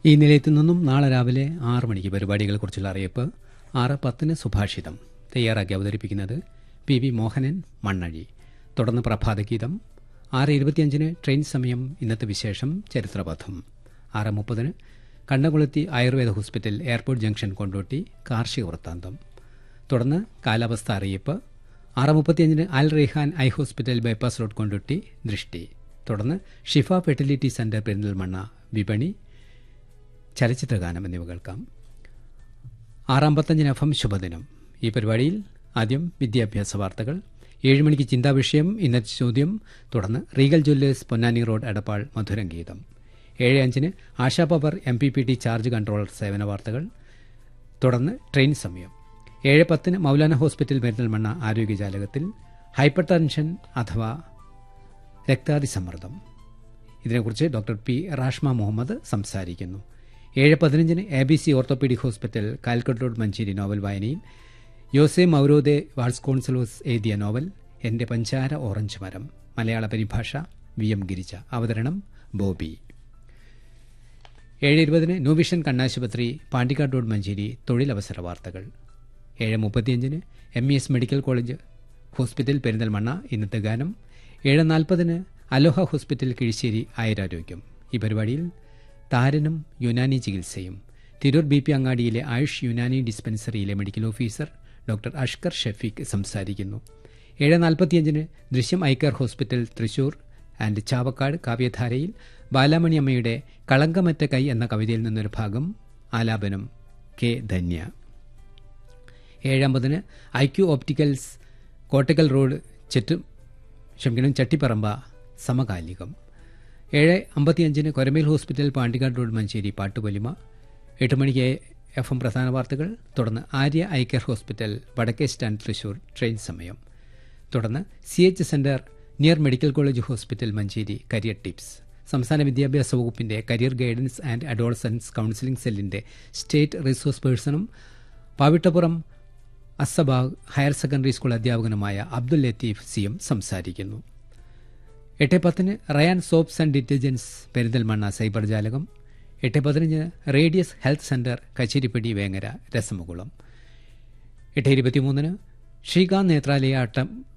ഈ നിലയത്തിൽ നിന്നും നാളെ രാവിലെ ആറ് മണിക്ക് പരിപാടികളെക്കുറിച്ചുള്ള അറിയിപ്പ് ആറ് പത്തിന് സുഭാഷിതം തയ്യാറാക്കി അവതരിപ്പിക്കുന്നത് പി വി മോഹനൻ മണ്ണഴി തുടർന്ന് പ്രഭാതഗീതം ആറ് ഇരുപത്തിയഞ്ചിന് ട്രെയിൻ സമയം ഇന്നത്തെ വിശേഷം ചരിത്രപഥം ആറ് മുപ്പതിന് കണ്ണകുളത്തി Ayurveda hospital airport junction Kondotty കാർഷിക വൃത്താന്തം തുടർന്ന് കാലാവസ്ഥ അറിയിപ്പ് ആറ് മുപ്പത്തിയഞ്ചിന് Al Raihan eye hospital bypass road Kondotty ദൃഷ്ടി തുടർന്ന് ഷിഫ ഫെർട്ടിലിറ്റി സെന്റർ പെരിന്തൽമണ്ണ വിപണി ചലച്ചിത്രഗാനം എന്നിവ കേൾക്കാം ആറാമ്പത്തഞ്ചിന് എഫ് എം ശുഭദിനം ഈ പരിപാടിയിൽ ആദ്യം വിദ്യാഭ്യാസ വാർത്തകൾ ഏഴ് മണിക്ക് ചിന്താവിഷയം ഇന്നത്തെ ചോദ്യം തുടർന്ന് Regal Jewellers Ponnani road Edappal മധുരം ഗീതം ഏഴ് അഞ്ചിന് Asha power M P P T charge controller സേവന വാർത്തകൾ തുടർന്ന് ട്രെയിൻ സമയം ഏഴ് പത്തിന് മൗലാന ഹോസ്പിറ്റൽ പെരിന്തൽമണ്ണ ആരോഗ്യജാലകത്തിൽ ഹൈപ്പർ ടെൻഷൻ അഥവാ രക്താതിസമ്മർദ്ദം ഇതിനെക്കുറിച്ച് ഡോക്ടർ പി റാഷ്മ മുഹമ്മദ് സംസാരിക്കുന്നു ഏഴ് പതിനഞ്ചിന് A B C orthopaedic hospital Calicut road Manjeri novel വായനയിൽ യോസെ മൗരോദെ വാൾസ്കോൺസലോസ് എഴുതിയ നോവൽ എന്റെ പഞ്ചാര ഓറഞ്ച് മരം മലയാള പരിഭാഷ വി എം ഗിരിജ അവതരണം ബോബി ഏഴ് ഇരുപതിന് ന്യൂവിഷൻ കണ്ണാശുപത്രി പാണ്ടിക്കാട് റോഡ് മഞ്ചേരി തൊഴിലവസര വാർത്തകൾ ഏഴ് മുപ്പത്തിയഞ്ചിന് M E S medical college hospital Perinthalmanna ഇന്നത്തെ ഗാനം ഏഴ് നാൽപ്പതിന് അലോഹ ഹോസ്പിറ്റൽ കിഴിശ്ശേരി ആയുരാരോഗ്യം ഈ പരിപാടിയിൽ താരനും യുനാനി ചികിത്സയും തിരൂർ ബി പി അങ്ങാടിയിലെ Ayush Unani dispensary medical officer doctor Ashkar Shafeeq സംസാരിക്കുന്നു ഏഴ് നാൽപ്പത്തിയഞ്ചിന് Drishyam eye care hospital Thrissur and Chavakkad കാവ്യധാരയിൽ ബാലാമണി അമ്മയുടെ കളങ്കമറ്റ കൈ എന്ന കവിതയിൽ നിന്നൊരു ഭാഗം ആലാപനം കെ ധന്യ ഏഴമ്പതിന് I Q opticals Kottakkal road ചെറ്റു ക്ഷമിക്കണം ചട്ടിപ്പറമ്പ സമകാലികം ഏഴ് അമ്പത്തിയഞ്ചിന് കൊരമേൽ ഹോസ്പിറ്റൽ പാണ്ടിക്കാട് റോഡ് മഞ്ചേരി പാട്ടുപൊലിമ എട്ട് മണിക്ക് എഫ് എം പ്രധാന വാർത്തകൾ തുടർന്ന് ആര്യ ഐ കെയർ ഹോസ്പിറ്റൽ വടക്കേ സ്റ്റാൻഡ് തൃശൂർ ട്രെയിൻ സമയം തുടർന്ന് C H centre near medical college hospital Manjeri career tips സംസ്ഥാന വിദ്യാഭ്യാസ വകുപ്പിന്റെ career guidance and adolescence counselling സെല്ലിന്റെ സ്റ്റേറ്റ് റിസോഴ്സ് പേഴ്സണും പാവിട്ടപ്പുറം അസബാഗ് ഹയർ സെക്കൻഡറി സ്കൂൾ അധ്യാപകനുമായ അബ്ദുൽ ലത്തീഫ് സി എം സംസാരിക്കുന്നു എട്ട് പത്തിന് Rayan soaps and detergents Perinthalmanna cyber ജാലകം എട്ട് പതിനഞ്ചിന് radius health centre Kacheripadi Vengara രസമുകുളം എട്ട് ഇരുപത്തിമൂന്നിന് ശ്രീകാന്ത് നേത്രാലയ അട്ടം